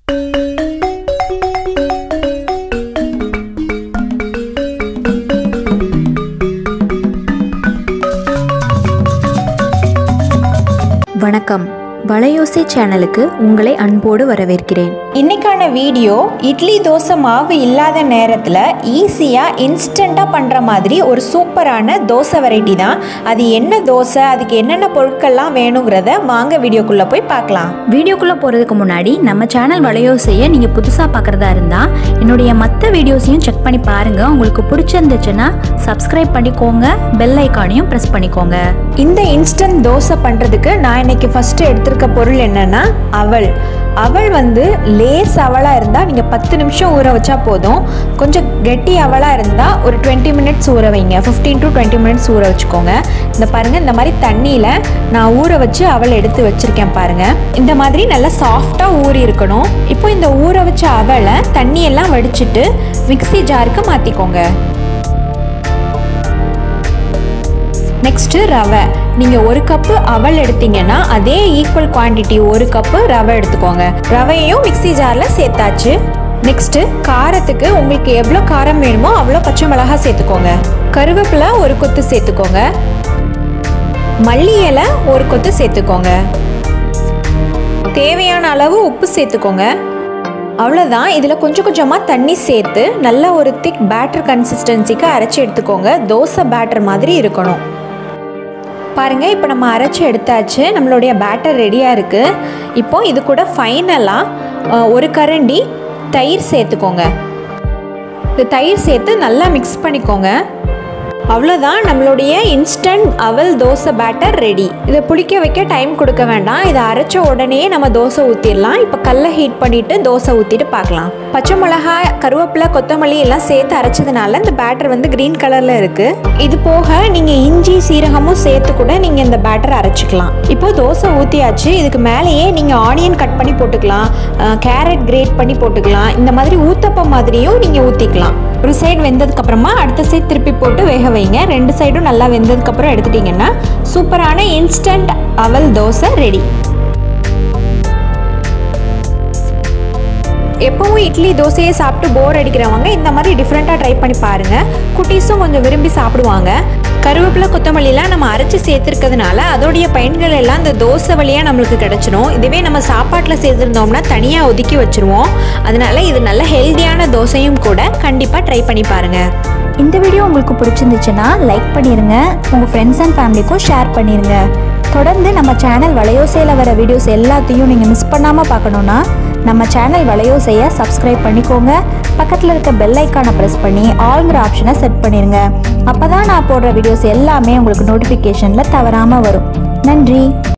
வணக்கம் வலையோசை சேனலுக்கு உங்களை அன்போடு வரவேற்கிறேன் இன்னைக்கான வீடியோ இட்லி தோசை மாவு இல்லாத நேரத்தில் ஈஸியாக இன்ஸ்டண்ட்டாக பண்ணுற மாதிரி ஒரு சூப்பரான தோசை வெரைட்டி தான் அது என்ன தோசை அதுக்கு என்னென்ன பொருட்கள்லாம் வேணுங்கிறத வாங்க வீடியோக்குள்ளே போய் பார்க்கலாம் வீடியோக்குள்ளே போகிறதுக்கு முன்னாடி நம்ம சேனல் வலையோசையை நீங்கள் புதுசாக பார்க்குறதா இருந்தால் என்னுடைய மற்ற வீடியோஸையும் செக் பண்ணி பாருங்கள் உங்களுக்கு பிடிச்சிருந்துச்சுன்னா சப்ஸ்கிரைப் பண்ணிக்கோங்க பெல் ஐக்கானையும் ப்ரெஸ் பண்ணிக்கோங்க இந்த இன்ஸ்டன்ட் தோசை பண்ணுறதுக்கு நான் இன்னைக்கு ஃபஸ்ட்டு எடுத்திருக்க பொருள் என்னென்னா அவல் அவல் வந்து லேஸ் அவலாக இருந்தால் நீங்கள் பத்து நிமிஷம் ஊற வச்சா போதும் கொஞ்சம் கெட்டி அவலாக இருந்தால் ஒரு டுவெண்ட்டி மினிட்ஸ் ஊற வைங்க ஃபிஃப்டீன் டு டுவெண்ட்டி மினிட்ஸ் ஊற வச்சுக்கோங்க இந்த பாருங்கள் இந்த மாதிரி தண்ணியில் நான் ஊற வச்சு அவல் எடுத்து வச்சுருக்கேன் பாருங்கள் இந்த மாதிரி நல்லா சாஃப்டாக ஊறி இருக்கணும் இப்போ இந்த ஊற வச்ச அவலை தண்ணியெல்லாம் வடிச்சிட்டு மிக்ஸி ஜாருக்கு மாற்றிக்கோங்க நெக்ஸ்ட்டு ரவை நீங்கள் ஒரு கப்பு அவல் எடுத்தீங்கன்னா அதே ஈக்குவல் குவான்டிட்டி ஒரு கப்பு ரவை எடுத்துக்கோங்க ரவையையும் மிக்ஸி ஜாரில் சேர்த்தாச்சு நெக்ஸ்ட்டு காரத்துக்கு உங்களுக்கு எவ்வளோ காரம் வேணுமோ அவ்வளோ பச்சை மிளகாய் சேர்த்துக்கோங்க கருவேப்பிலை ஒரு கொத்து சேர்த்துக்கோங்க மல்லி இலை ஒரு கொத்து சேர்த்துக்கோங்க தேவையான அளவு உப்பு சேர்த்துக்கோங்க அவ்வளோதான் இதில் கொஞ்சம் கொஞ்சமாக தண்ணி சேர்த்து நல்ல ஒரு திக் பேட்டர் கன்சிஸ்டன்சிக்கு அரைச்சி எடுத்துக்கோங்க தோசை பேட்டர் மாதிரி இருக்கணும் பாருங்கள் இப்போ நம்ம அரைச்சி எடுத்தாச்சு நம்மளுடைய பேட்டர் ரெடியாக இருக்குது இப்போ இது கூட ஃபைனலாக ஒரு கரண்டி தயிர் சேர்த்துக்கோங்க இந்த தயிர் சேர்த்து நல்லா மிக்ஸ் பண்ணிக்கோங்க அவ்வளோதான் நம்மளுடைய இன்ஸ்டன்ட் அவல் தோசை பேட்டர் ரெடி இதை புளிக்க வைக்க டைம் கொடுக்க வேண்டாம் இதை அரைச்ச உடனே நம்ம தோசை ஊற்றிடலாம் இப்போ கல்லை ஹீட் பண்ணிவிட்டு தோசை ஊற்றிட்டு பார்க்கலாம் பச்சை மிளகாய் கருவேப்பிலை கொத்தமல்லி எல்லாம் சேர்த்து அரைச்சதுனால இந்த பேட்டர் வந்து க்ரீன் கலரில் இருக்குது இது போக நீங்கள் இஞ்சி சீரகமும் சேர்த்து கூட நீங்கள் இந்த பேட்டர் அரைச்சிக்கலாம் இப்போ தோசை ஊற்றியாச்சு இதுக்கு மேலேயே நீங்கள் ஆனியன் கட் பண்ணி போட்டுக்கலாம் கேரட் கிரேட் பண்ணி போட்டுக்கலாம் இந்த மாதிரி ஊத்தப்பம் மாதிரியும் நீங்கள் ஊற்றிக்கலாம் ஒரு சைடு வெந்ததுக்கப்புறமா அடுத்த சைடு திருப்பி போட்டு வேக வைங்க ரெண்டு சைடும் நல்லா வெந்ததுக்கப்புறம் எடுத்துட்டிங்கன்னா சூப்பரான இன்ஸ்டன்ட் அவல் தோசை ரெடி எப்பவும் இட்லி தோசையை சாப்பிட்டு போர் அடிக்கிறவங்க இந்த மாதிரி டிஃப்ரெண்ட்டாக ட்ரை பண்ணி பாருங்கள் குட்டீஸும் கொஞ்சம் விரும்பி சாப்பிடுவாங்க கருவேப்பிலை கொத்தமல்லிலாம் நம்ம அரைச்சி சேர்த்துருக்கிறதுனால அதோடைய பயன்கள் எல்லாம் இந்த தோசை வழியாக நம்மளுக்கு கிடச்சிரும் இதுவே நம்ம சாப்பாட்டில் சேர்த்துருந்தோம்னா தனியாக ஒதுக்கி வச்சுருவோம் அதனால இது நல்ல ஹெல்த்தியான தோசையும் கூட கண்டிப்பாக ட்ரை பண்ணி பாருங்கள் இந்த வீடியோ உங்களுக்கு பிடிச்சிருந்துச்சுன்னா லைக் பண்ணிடுங்க உங்கள் ஃப்ரெண்ட்ஸ் அண்ட் ஃபேமிலிக்கும் ஷேர் பண்ணிடுங்க தொடர்ந்து நம்ம சேனல் வலையோசையில் வர வீடியோஸ் எல்லாத்தையும் நீங்கள் மிஸ் பண்ணாமல் பார்க்கணுன்னா நம்ம சேனல் வலையோசையை சப்ஸ்கிரைப் பண்ணிக்கோங்க பக்கத்தில் இருக்க பெல் ஐக்கானை ப்ரெஸ் பண்ணி ஆல்ங்கிற ஆப்ஷனை செட் பண்ணிடுங்க அப்போ தான் நான் போடுற வீடியோஸ் எல்லாமே உங்களுக்கு நோட்டிஃபிகேஷனில் தவறாமல் வரும் நன்றி